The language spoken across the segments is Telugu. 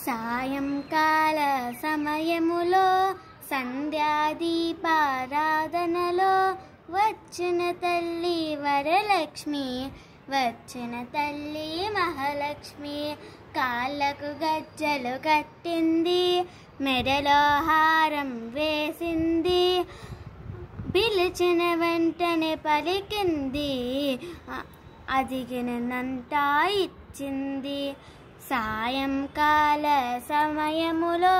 సాయంకాల సమయములో సంధ్యాదీపారాధనలో వచ్చిన తల్లి వరలక్ష్మి వచ్చిన తల్లి మహాలక్ష్మి కాళ్ళకు గజ్జలు కట్టింది మెడలో హారం వేసింది పిలిచిన వెంటనే పలికింది అ- అదిగినంతా ఇచ్చింది సాయంకాల సమయములో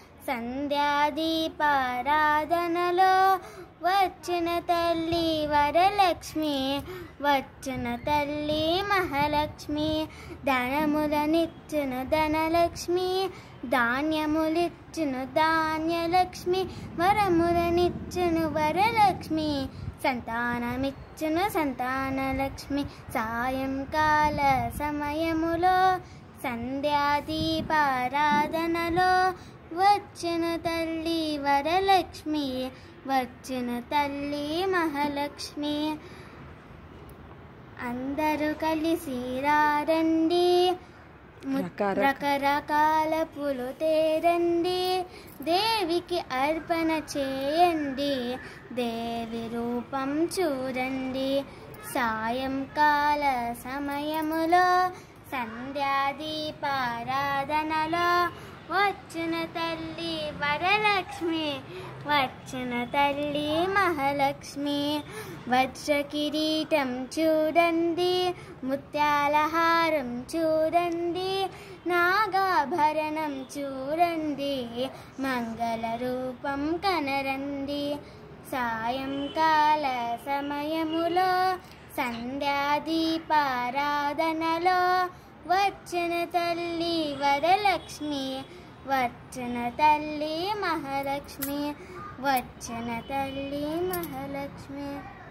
సంధ్యాదీపారాధనలో వచ్చిన తల్లి వరలక్ష్మి వచ్చిన తల్లి మహాలక్ష్మి ధనములనిచ్చును ధనలక్ష్మి ధాన్యములిచ్చును ధాన్యలక్ష్మి వరములనిచ్చును వరలక్ష్మి సంతానమిచ్చును సంతానలక్ష్మి సాయంకాల సమయములో సంధ్యాదీపారాధనలో వచ్చిన తల్లి వరలక్ష్మి వచ్చిన తల్లి మహాలక్ష్మి అందరూ కలిసి రారండి ము- రకరక- రకరకాల పూలు తేరండి దేవికి అర్పణ చేయండి దేవి రూపం చూడండి సాయంకాల సమయములో సంధ్యాదీపారాధనలో వచ్చిన తల్లి వరలక్ష్మి వచ్చిన తల్లి మహాలక్ష్మి వజ్ర కిరీటం చూడండి ముత్యాల హారం చూడండి నాగాభరణం చూడండి మంగళ రూపం కనరండి సాయంకాల సమయములో సంధ్యాదీపారాధనలో వచ్చిన తల్లి వరలక్ష్మి వచ్చిన తల్లి మహాలక్ష్మి వచ్చిన తల్లి మహాలక్ష్మి